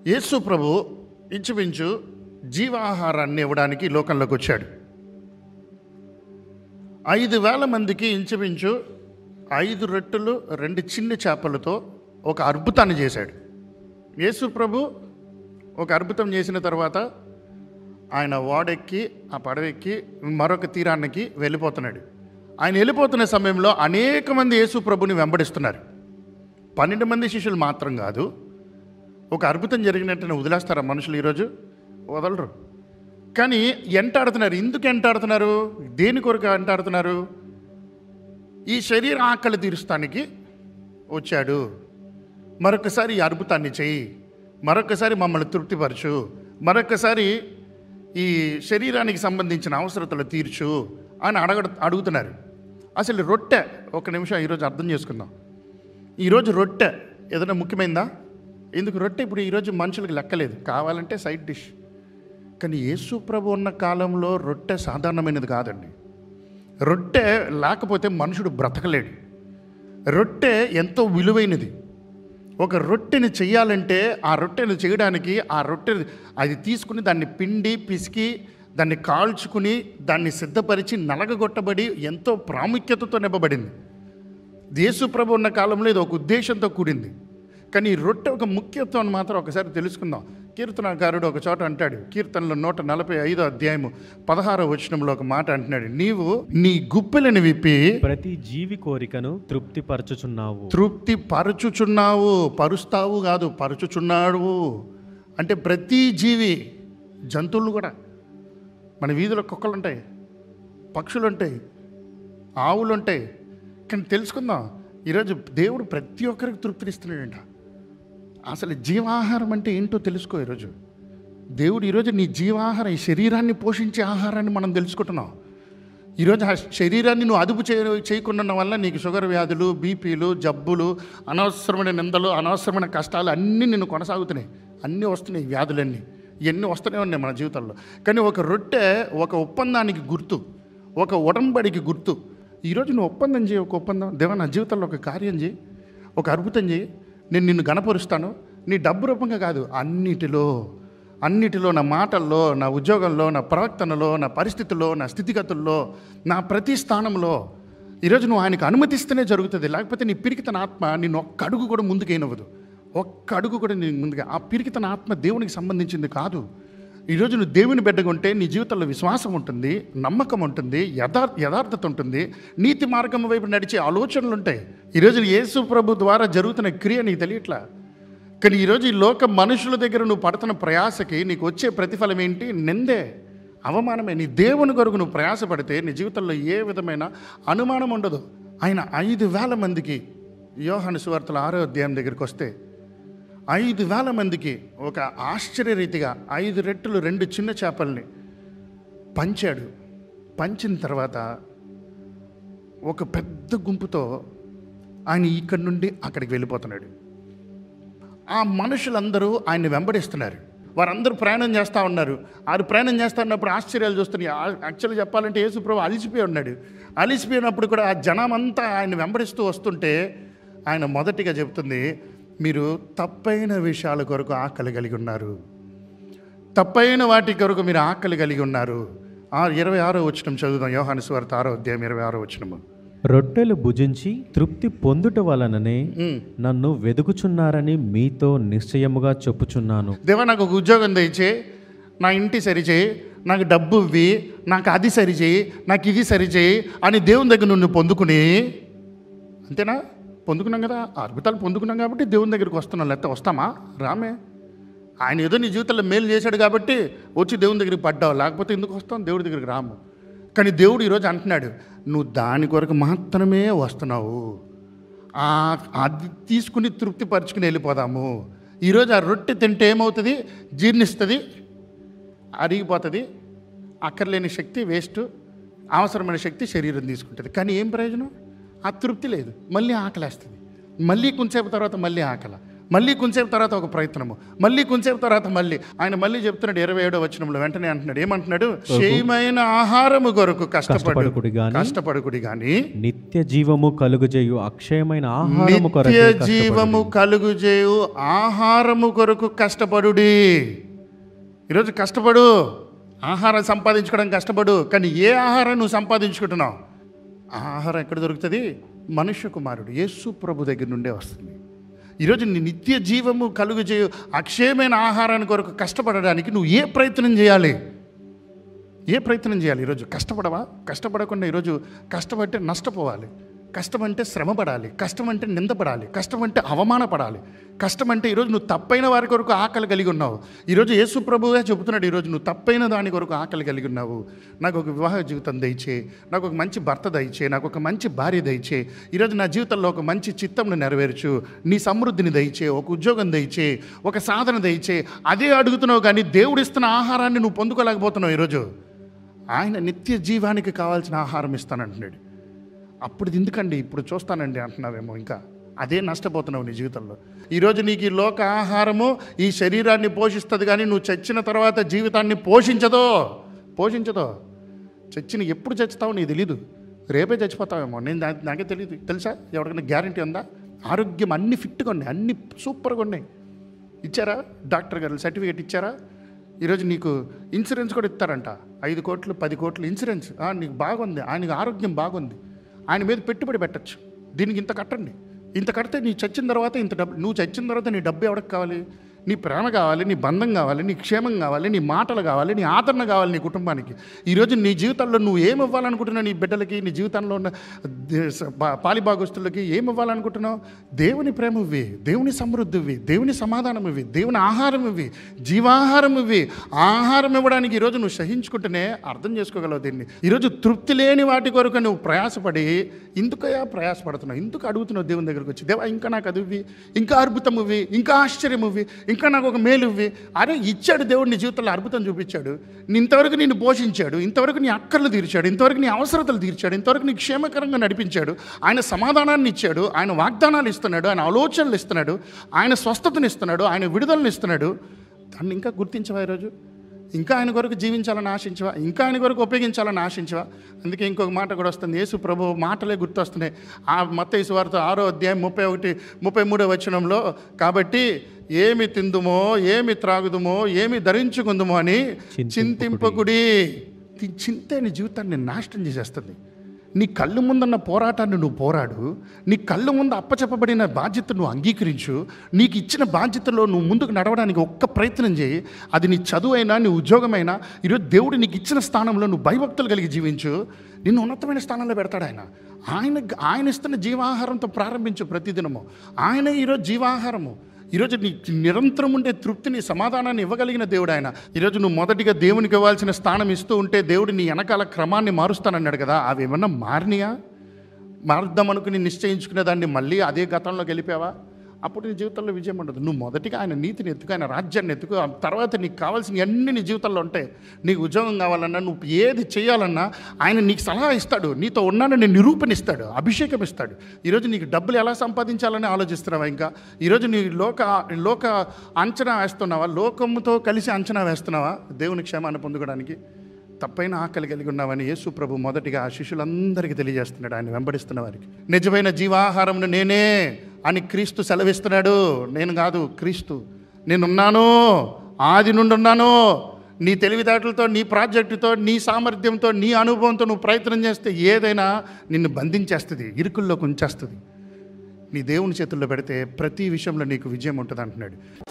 యేసు ప్రభు ఇంచుమించు జీవాహారాన్ని ఇవ్వడానికి ఈ లోకంలోకి వచ్చాడు ఐదు వేల మందికి ఇంచుమించు ఐదు రొట్టెలు రెండు చిన్న చేపలతో ఒక అద్భుతాన్ని చేశాడు యేసు ప్రభు ఒక అద్భుతం చేసిన తర్వాత ఆయన ఓడెక్కి ఆ పడవెక్కి మరొక తీరానికి వెళ్ళిపోతున్నాడు ఆయన వెళ్ళిపోతున్న సమయంలో అనేక మంది యేసు ప్రభుని వెంబడిస్తున్నారు పన్నెండు మంది శిష్యులు మాత్రం కాదు ఒక అద్భుతం జరిగినట్టునే వదిలేస్తారా మనుషులు ఈరోజు వదలరు కానీ ఎంటాడుతున్నారు ఎందుకు ఎంటాడుతున్నారు దేని కొరకు ఎంటాడుతున్నారు ఈ శరీర ఆకలి తీరుస్తానికి వచ్చాడు మరొకసారి ఈ అద్భుతాన్ని చెయ్యి మరొకసారి మమ్మల్ని తృప్తిపరచు మరొకసారి ఈ శరీరానికి సంబంధించిన అవసరతలు తీర్చు అని అడగ అడుగుతున్నారు అసలు రొట్టె ఒక నిమిషం ఈరోజు అర్థం చేసుకుందాం ఈరోజు రొట్టె ఏదైనా ముఖ్యమైందా ఎందుకు రొట్టె ఇప్పుడు ఈరోజు మనుషులకు లెక్కలేదు కావాలంటే సైడ్ డిష్ కానీ యేసు ప్రభు ఉన్న కాలంలో రొట్టె సాధారణమైనది కాదండి రొట్టె లేకపోతే మనుషుడు బ్రతకలేడు రొట్టె ఎంతో విలువైనది ఒక రొట్టెని చేయాలంటే ఆ రొట్టెని చేయడానికి ఆ రొట్టె అది తీసుకుని దాన్ని పిండి పిసికి దాన్ని కాల్చుకుని దాన్ని సిద్ధపరిచి నలగగొట్టబడి ఎంతో ప్రాముఖ్యతతో నింపబడింది యేసు ప్రభు ఉన్న కాలంలో ఇది ఒక ఉద్దేశంతో కూడింది కానీ ఈ రొట్టె ఒక ముఖ్యత్వం మాత్రం ఒకసారి తెలుసుకుందాం కీర్తనకారుడు ఒక చోట అంటాడు కీర్తనలో నూట నలభై ఐదో అధ్యాయము పదహారో వచనంలో ఒక మాట అంటున్నాడు నీవు నీ గుప్పెలను విప్పి ప్రతి జీవి కోరికను తృప్తిపరచుచున్నావు తృప్తి పరచుచున్నావు పరుస్తావు కాదు పరచుచున్నాడు అంటే ప్రతి జీవి జంతువులు కూడా మన వీధిలో కుక్కలు ఉంటాయి పక్షులు ఉంటాయి ఆవులు ఉంటాయి కానీ తెలుసుకుందాం ఈరోజు దేవుడు ప్రతి ఒక్కరికి తృప్తినిస్తున్నాడంట అసలు జీవాహారం అంటే ఏంటో తెలుసుకో ఈరోజు దేవుడు ఈరోజు నీ జీవాహారం ఈ శరీరాన్ని పోషించే ఆహారాన్ని మనం తెలుసుకుంటున్నాం ఈరోజు ఆ శరీరాన్ని నువ్వు అదుపు చేయ చేయకుండా వల్ల నీకు షుగర్ వ్యాధులు బీపీలు జబ్బులు అనవసరమైన నిందలు అనవసరమైన కష్టాలు అన్నీ నిన్ను కొనసాగుతున్నాయి అన్నీ వస్తున్నాయి ఈ వ్యాధులన్నీ ఇవన్నీ వస్తూనే ఉన్నాయి మన జీవితంలో కానీ ఒక రొట్టె ఒక ఒప్పందానికి గుర్తు ఒక ఉడంబడికి గుర్తు ఈరోజు నువ్వు ఒప్పందం చేయి ఒక ఒప్పందం దేవా నా జీవితంలో ఒక కార్యం చేయి ఒక అద్భుతం చేయి నేను నిన్ను గణపరుస్తాను నీ డబ్బు రూపంగా కాదు అన్నిటిలో అన్నిటిలో నా మాటల్లో నా ఉద్యోగంలో నా ప్రవర్తనలో నా పరిస్థితుల్లో నా స్థితిగతుల్లో నా ప్రతి స్థానంలో ఈరోజు నువ్వు ఆయనకు అనుమతిస్తేనే జరుగుతుంది లేకపోతే నీ పిరికితన ఆత్మ నిన్ను ఒక్క అడుగు కూడా ముందుకైనవ్వదు ఒక్క అడుగు కూడా నీ ముందుగా ఆ పిరికితన ఆత్మ దేవునికి సంబంధించింది కాదు ఈరోజు నువ్వు దేవుని బిడ్డగా ఉంటే నీ జీవితంలో విశ్వాసం ఉంటుంది నమ్మకం ఉంటుంది యథార్ యథార్థత ఉంటుంది నీతి మార్గం వైపు నడిచే ఆలోచనలు ఉంటాయి ఈరోజు యేసు ప్రభు ద్వారా జరుగుతున్న క్రియ నీకు తెలియట్లా కానీ ఈరోజు ఈ లోక మనుషుల దగ్గర నువ్వు పడుతున్న ప్రయాసకి నీకు వచ్చే ప్రతిఫలం ఏంటి నిందే అవమానమే నీ దేవుని కొరకు నువ్వు ప్రయాసపడితే నీ జీవితంలో ఏ విధమైన అనుమానం ఉండదు ఆయన ఐదు వేల మందికి యోహాను సువార్తల ఆరో అధ్యాయం దగ్గరికి వస్తే ఐదు వేల మందికి ఒక ఆశ్చర్యరీతిగా ఐదు రెట్టులు రెండు చిన్న చేపల్ని పంచాడు పంచిన తర్వాత ఒక పెద్ద గుంపుతో ఆయన ఇక్కడి నుండి అక్కడికి వెళ్ళిపోతున్నాడు ఆ మనుషులందరూ ఆయన్ని వెంబడిస్తున్నారు వారందరూ ప్రయాణం చేస్తూ ఉన్నారు వారు ప్రయాణం చేస్తూ ఉన్నప్పుడు ఆశ్చర్యాలు చూస్తున్నాయి యాక్చువల్గా చెప్పాలంటే యేసుప్రభు అలిసిపోయి ఉన్నాడు అలిసిపోయినప్పుడు కూడా ఆ జనం అంతా ఆయన వెంబడిస్తూ వస్తుంటే ఆయన మొదటిగా చెప్తుంది మీరు తప్పైన విషయాల కొరకు ఆకలి కలిగి ఉన్నారు తప్పైన వాటి కొరకు మీరు ఆకలి కలిగి ఉన్నారు ఆ ఇరవై ఆరో వచ్చినం చదువుదాం యోహాను స్వార్త ఆరో అధ్యాయం ఇరవై ఆరో వచ్చినము రొట్టెలు భుజించి తృప్తి పొందుట వలననే నన్ను వెదుకుచున్నారని మీతో నిశ్చయముగా చెప్పుచున్నాను దేవా నాకు ఒక ఉద్యోగం తెచ్చే నా ఇంటి సరిచేయి నాకు డబ్బు ఇవ్వి నాకు అది సరిచేయి నాకు ఇది సరిచేయి అని దేవుని దగ్గర నుండి పొందుకుని అంతేనా పొందుకున్నాం కదా ఆ అద్భుతాలు పొందుకున్నాం కాబట్టి దేవుని దగ్గరికి వస్తున్నాం లేకపోతే వస్తామా రామే ఆయన ఏదో నీ జీవితంలో మేలు చేశాడు కాబట్టి వచ్చి దేవుని దగ్గరికి పడ్డావు లేకపోతే ఎందుకు వస్తాం దేవుడి దగ్గరికి రాము కానీ దేవుడు ఈరోజు అంటున్నాడు నువ్వు దాని కొరకు మాత్రమే వస్తున్నావు ఆ అది తీసుకుని తృప్తి పరుచుకుని వెళ్ళిపోదాము ఈరోజు ఆ రొట్టె తింటే ఏమవుతుంది జీర్ణిస్తుంది అరిగిపోతుంది అక్కర్లేని శక్తి వేస్ట్ అవసరమైన శక్తి శరీరం తీసుకుంటుంది కానీ ఏం ప్రయోజనం ఆ తృప్తి లేదు మళ్ళీ ఆకలేస్తుంది మళ్ళీ కొంచెంసేపు తర్వాత మళ్ళీ ఆకల మళ్ళీ కొంచెంసేపు తర్వాత ఒక ప్రయత్నము మళ్ళీ కొంచెంసేపు తర్వాత మళ్ళీ ఆయన మళ్ళీ చెప్తున్నాడు ఇరవై ఏడో వచనంలో వెంటనే అంటున్నాడు ఏమంటున్నాడు క్షయమైన ఆహారము కొరకు కష్టపడు కష్టపడుకుడి గాని కష్టపడుకుడి కానీ నిత్య జీవము కలుగుజేయు అక్షయమైన ఆహారము కొరకు నిత్య జీవము కలుగు చేయు ఆహారము కొరకు కష్టపడుడి ఈరోజు కష్టపడు ఆహారం సంపాదించుకోవడం కష్టపడు కానీ ఏ ఆహారం నువ్వు సంపాదించుకుంటున్నావు ఆ ఆహారం ఎక్కడ దొరుకుతుంది మనుష్య కుమారుడు యేసు ప్రభు దగ్గర నుండే వస్తుంది ఈరోజు నీ నిత్య జీవము కలుగు చేయు అక్షయమైన ఆహారాన్ని కొరకు కష్టపడడానికి నువ్వు ఏ ప్రయత్నం చేయాలి ఏ ప్రయత్నం చేయాలి ఈరోజు కష్టపడవా కష్టపడకుండా ఈరోజు కష్టపడితే నష్టపోవాలి కష్టం అంటే శ్రమ పడాలి కష్టం అంటే నిందపడాలి కష్టం అంటే అవమానపడాలి కష్టం అంటే ఈరోజు నువ్వు తప్పైన వారి కొరకు ఆకలి కలిగి ఉన్నావు ఈరోజు యేసు ప్రభువే చెబుతున్నాడు ఈరోజు నువ్వు తప్పైన దాని కొరకు ఆకలి కలిగి ఉన్నావు నాకు ఒక వివాహ జీవితం దయచే నాకు ఒక మంచి భర్త దయచే నాకు ఒక మంచి భార్య దయచే ఈరోజు నా జీవితంలో ఒక మంచి చిత్తంను నెరవేర్చు నీ సమృద్ధిని దయచే ఒక ఉద్యోగం దయచే ఒక సాధన దయచే అదే అడుగుతున్నావు కానీ దేవుడిస్తున్న ఆహారాన్ని నువ్వు పొందుకోలేకపోతున్నావు ఈరోజు ఆయన నిత్య జీవానికి కావాల్సిన ఆహారం ఇస్తానంటున్నాడు అప్పుడు ఎందుకండి ఇప్పుడు చూస్తానండి అంటున్నావేమో ఇంకా అదే నష్టపోతున్నావు నీ జీవితంలో ఈరోజు నీకు ఈ లోక ఆహారము ఈ శరీరాన్ని పోషిస్తుంది కానీ నువ్వు చచ్చిన తర్వాత జీవితాన్ని పోషించదో పోషించదో చచ్చిన ఎప్పుడు చచ్చుతావు నీకు తెలీదు రేపే చచ్చిపోతావేమో నేను దా- నాకే తెలియదు తెలుసా ఎవరికైనా గ్యారంటీ ఉందా ఆరోగ్యం అన్ని ఫిట్గా ఉన్నాయి అన్ని సూపర్గా ఉన్నాయి ఇచ్చారా డాక్టర్ గారు సర్టిఫికేట్ ఇచ్చారా ఈరోజు నీకు ఇన్సూరెన్స్ కూడా ఇస్తారంట ఐదు కోట్లు పది కోట్లు ఇన్సూరెన్స్ ఆ, నీకు బాగుంది ఆయనకు ఆరోగ్యం బాగుంది ఆయన మీద పెట్టుబడి పెట్టచ్చు దీనికి ఇంత కట్టండి ఇంత కడితే నీ చచ్చిన తర్వాత ఇంత డబ్బు నువ్వు చచ్చిన తర్వాత నీ డబ్బు ఎవరికి కావాలి నీ ప్రేమ కావాలి నీ బంధం కావాలి నీ క్షేమం కావాలి నీ మాటలు కావాలి నీ ఆదరణ కావాలి నీ కుటుంబానికి ఈరోజు నీ జీవితంలో నువ్వు ఏమి ఇవ్వాలనుకుంటున్నావు నీ బిడ్డలకి నీ జీవితంలో ఉన్న దే- స- పా- పాలిభాగస్తులకి ఏమి ఇవ్వాలనుకుంటున్నావు దేవుని ప్రేమ ఇవ్వి దేవుని సమృద్ధి ఇవ్వి దేవుని సమాధానం ఇవ్వి దేవుని ఆహారం ఇవ్వి జీవాహారం ఇవ్వి ఆహారం ఇవ్వడానికి ఈరోజు నువ్వు సహించుకుంటేనే అర్థం చేసుకోగలవు దీన్ని ఈరోజు తృప్తి లేని వాటి కొరకు నువ్వు ప్రయాసపడి ఎందుకయా ప్రయాసపడుతున్నావు ఎందుకు అడుగుతున్నావు దేవుని దగ్గరకు వచ్చి దేవా ఇంకా నాకు అది ఇవ్వి ఇంకా అద్భుతం ఇవ్వి ఇంకా ఆశ్చర్యం ఇవ్వి ఇంకా నాకు ఒక మేలు ఇవ్వి అరే ఇచ్చాడు దేవుడు నీ జీవితంలో అద్భుతం చూపించాడు నీ ఇంతవరకు నిన్ను పోషించాడు ఇంతవరకు నీ అక్కర్లు తీర్చాడు ఇంతవరకు నీ అవసరతలు తీర్చాడు ఇంతవరకు నీ క్షేమకరంగా నడిపించాడు ఆయన సమాధానాన్ని ఇచ్చాడు ఆయన వాగ్దానాలు ఇస్తున్నాడు ఆయన ఆలోచనలు ఇస్తున్నాడు ఆయన స్వస్థతని ఇస్తున్నాడు ఆయన విడుదలను ఇస్తున్నాడు దాన్ని ఇంకా గుర్తించవా ఈరోజు ఇంకా ఆయన కొరకు జీవించాలని ఆశించవా ఇంకా ఆయన కొరకు ఉపయోగించాలని ఆశించవా అందుకే ఇంకొక మాట కూడా వస్తుంది యేసు ప్రభు మాటలే గుర్తొస్తున్నాయి ఆ మత వార్త ఆరో అధ్యాయం ముప్పై ఒకటి ముప్పై మూడో వచనంలో కాబట్టి ఏమి తిందుమో ఏమి త్రాగుదుమో ఏమి ధరించుకుందుమో అని చింతింపకుడి ఈ చింతే నీ జీవితాన్ని నాశనం చేసేస్తుంది నీ కళ్ళు ముందున్న పోరాటాన్ని నువ్వు పోరాడు నీ కళ్ళు ముందు అప్పచెప్పబడిన బాధ్యత నువ్వు అంగీకరించు నీకు ఇచ్చిన బాధ్యతలో నువ్వు ముందుకు నడవడానికి ఒక్క ప్రయత్నం చేయి అది నీ చదువు అయినా నీ ఉద్యోగమైనా ఈరోజు దేవుడు నీకు ఇచ్చిన స్థానంలో నువ్వు భయభక్తులు కలిగి జీవించు నిన్ను ఉన్నతమైన స్థానంలో పెడతాడు ఆయన ఆయన ఆయన ఇస్తున్న జీవాహారంతో ప్రారంభించు ప్రతిదినము ఆయన ఈరోజు జీవాహారము ఈరోజు నీ నిరంతరం ఉండే తృప్తిని సమాధానాన్ని ఇవ్వగలిగిన దేవుడు ఆయన ఈరోజు నువ్వు మొదటిగా దేవునికి ఇవ్వాల్సిన స్థానం ఇస్తూ ఉంటే దేవుడు నీ వెనకాల క్రమాన్ని మారుస్తానన్నాడు కదా అవి ఏమన్నా మారినాయా మారుద్దాం అనుకుని నిశ్చయించుకునే దాన్ని మళ్ళీ అదే గతంలోకి వెళ్ళిపోయావా అప్పుడు నీ జీవితంలో విజయం ఉండదు నువ్వు మొదటిగా ఆయన నీతిని ఎత్తుకు ఆయన రాజ్యాన్ని ఎత్తుకు ఆ తర్వాత నీకు కావాల్సిన అన్ని నీ జీవితంలో ఉంటాయి నీకు ఉద్యోగం కావాలన్నా నువ్వు ఏది చేయాలన్నా ఆయన నీకు సలహా ఇస్తాడు నీతో ఉన్నానని నిరూపణ ఇస్తాడు అభిషేకం ఇస్తాడు ఈరోజు నీకు డబ్బులు ఎలా సంపాదించాలని ఆలోచిస్తున్నావా ఇంకా ఈరోజు నీ లోక లోక అంచనా వేస్తున్నావా లోకముతో కలిసి అంచనా వేస్తున్నావా దేవుని క్షేమాన్ని పొందుకోవడానికి తప్పైన ఆకలి కలిగి ఉన్నావని యేసు ప్రభు మొదటిగా ఆ శిష్యులందరికీ తెలియజేస్తున్నాడు ఆయన వెంబడిస్తున్న వారికి నిజమైన జీవాహారమును నేనే అని క్రీస్తు సెలవిస్తున్నాడు నేను కాదు క్రీస్తు నేనున్నాను ఆది నుండి ఉన్నాను నీ తెలివితేటలతో నీ ప్రాజెక్టుతో నీ సామర్థ్యంతో నీ అనుభవంతో నువ్వు ప్రయత్నం చేస్తే ఏదైనా నిన్ను బంధించేస్తుంది ఇరుకుల్లోకి ఉంచేస్తుంది నీ దేవుని చేతుల్లో పెడితే ప్రతి విషయంలో నీకు విజయం ఉంటుంది అంటున్నాడు